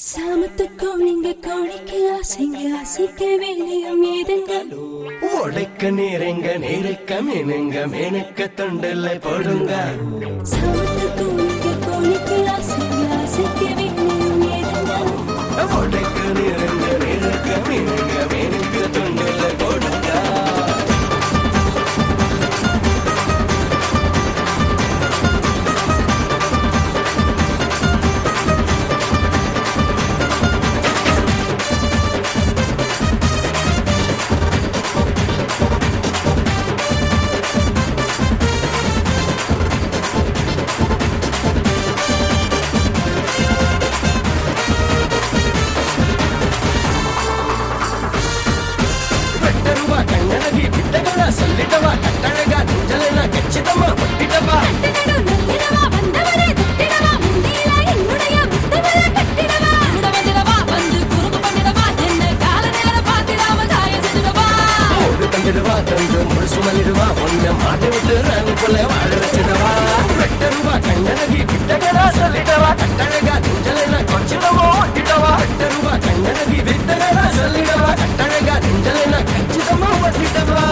சாமத்து கோழிங்க கோழிக்கு ஆசைங்க ஆசைக்க வேலையும் ஏதுங்க உடைக்க நேரங்க நேரைக்க மீனுங்க மீனுக்க தொண்டில் போடுங்க சாமத்து கோழிங்க கோழிக்கு ஆசைங்க ஆசைக்க வேலையும் ஏதுங்க உடைக்க நேரங்க நேரைக்க மீனுங்க மீனுக்க தொண்டில் போடுங்க வெட்டருவா கண்ணழகி வித்தகளா சொல்லிட்டவா கட்டழகா நெஞ்சலனா கச்சிதமா ஒட்டிட்டவா கட்டிடணும் நல்லிடவா வந்தவரே தொட்டிடவா முந்தியில என்னுடைய முத்தவர கட்டிடவா கூட வந்திடவா வந்து குறும்பு பண்ணிடவா என்ன கால நேரம் பார்த்திடாம தாய செஞ்சிடவா ஓடு தந்துடுவா தந்து முழுசு மலிடுவா ஒன்ன மாட்டி விட்டு ரன் புள்ள வாழ வச்சிடவா வெட்டருவா கண்ணழகி வித்தகளா சொல்லிட்டவா கட்டழகா நெஞ்சலனா கச்சிதமா ஒட்டிட்டவா வெட்டருவா கண்ணழகி வித்தகளா சொல்லிடவா கட்டழகா நெஞ்சலனா கச்சிதமா ஒட்டிட்டவா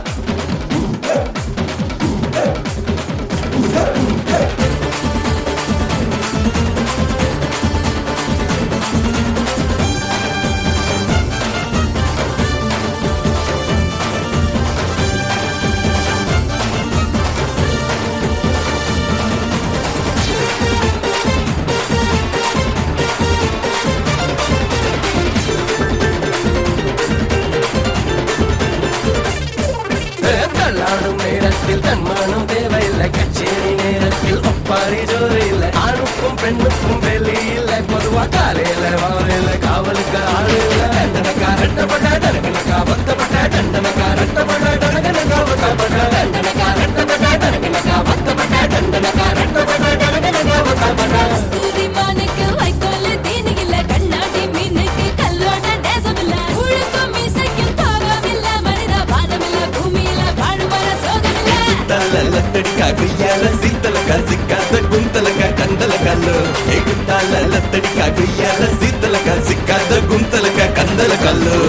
தள்ளாடும் நேரத்தில் தன்மானம் தேவையில்லை கச்சேரி நேரத்தில் ஒப்பாரி ஜோறு இல்லை ஆணுக்கும் பெண்ணுக்கும் வெளி இல்லை பொதுவா காலையில வாரில காவலுக்கு ஆளு இல்லை தண்டனக்கா ரெட்டப்பட்ட தனக்கனக்கா வத்தப்பட்ட தண்டனக்கா ரெட்டப்பட்ட தனக்கனக்கா வத்தப்பட்ட தண்டனக்கா ரெட்டப்பட்ட தனக்கனக்கா வத்தப்பட்ட தண்டனக்கா ரெட்டப்பட்ட தனக்கனக்கா வத்தப்பட்ட கஸ்தூரி மானுக்கு வைக்கோல் தீனி இல்ல கண்ணாடி மீனுக்கு கல்லோட தேசம் இல்ல உழுக்கும் மீசைக்கும் தாகம் இல்ல மனித வாதம் இல்ல பூமியில வாழுவர சோகம் இல்ல లత్తడికా గుయ్యాల సీతలక సిక్కాద గుంతలక కందల కల్లు ఎగుతాల లత్తడికా గుయ్యాల సీతలక సిక్కాద గుంతలక కందల కల్లు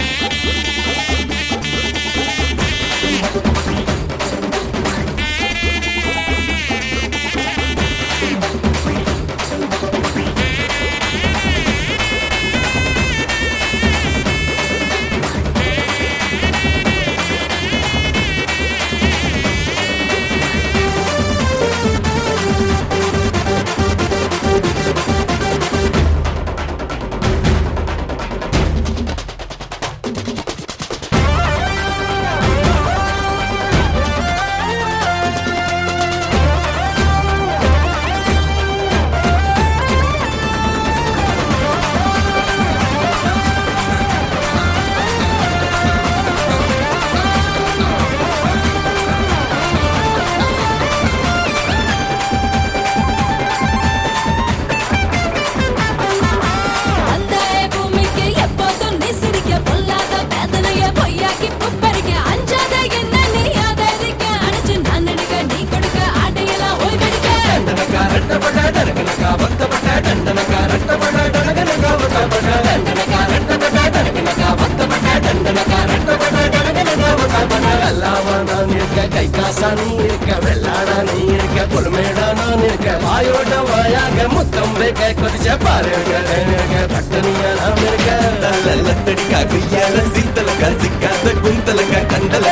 அந்த பூமிக்கு எப்போதும் நீ சிரிக்க பொல்லாத வேதனைய பொய்யாக்கி புப்பரிக்க அஞ்சாத என்ன நீ ஆதரிக்க அணைச்சு நான் நடிக்க நீ கொடுக்க ஆடையெல்லாம் ஓய்வெடுக்க దండనక రెట్టపట దనకనక వత్తపట దండనక రెట్టపట దనకనక వత్తపట దండనక రెట్టపట దనకనక వత్తపట దండనక రెట్టపట దనకనక వత్తపట எல்லாவா நான் இருக்க கை காசா நீ இருக்க வெள்ளாடா நீ இருக்க பொறுமேடா நான் இருக்க வாயோட வாயாக முத்தம் வைக்க கொதிச்ச பாருங்க இருக்க பட்டனியா நான் இருக்க லத்தடிக்கா குய்யால சீத்தலக்க சிக்காத குந்தலக்க கண்டல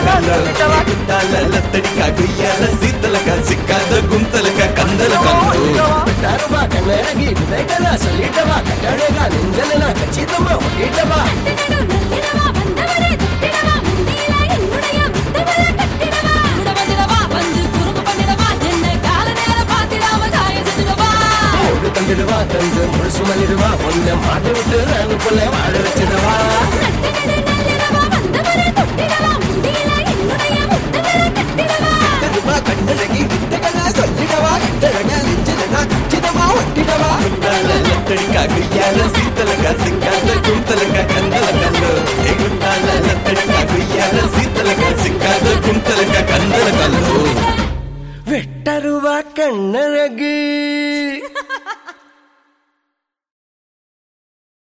கல்ல லத்தடிக்கா குய்யால சீத்தலக்க சிக்காத குந்தலக்க கந்தல கல்ಲು ಬಿಟ್ಟಾರವಾ ಕನ್ನಡಗಿ ವಿವೇಕನ ಸಲ್ಲಿಟವಾ ಕನ್ನಡಗ ನಿಂಜಲನ ಖಚಿತಮ್ಮ ಹೊಟ್ಟಿಟವಾ கட்டிடணும் நல்லிடவா வந்தவரே தொட்டிடவா முந்தியில என்னுடைய முத்தவர கட்டிடவா கூட வந்திடவா வந்து குறும்பு பண்ணிடவா என்ன கால நேரம் பார்த்திடாம தாய செஞ்சிடவா ஓடு தந்துடுவா தந்து முழுசு மலிடுவா ஒன்ன மாட்டி விட்டு நான் புள்ள வாழ வச்சிடுவா கட்டிடணும் நல்லிடவா வந்தவரே தொட்டிடவா முந்தியில என்னுடைய முத்தவர கட்டிடவா தருவா கண்ணழகி வித்தகனா சொல்லிடவா கட்டழக நெஞ்சிலனா கச்சிதமா ஒட்டிடவா லத்தடிக்கா குய்யால சீத்தலக்க சிக்காத குந்தலக்க கந்தல கல்லு எகுட்டால லத்தடிக்கா குய்யால சீத்தலக்க சிக்காத குந்தலக்க கந்தல கல்லு வெட்டருவா கண்ணழகு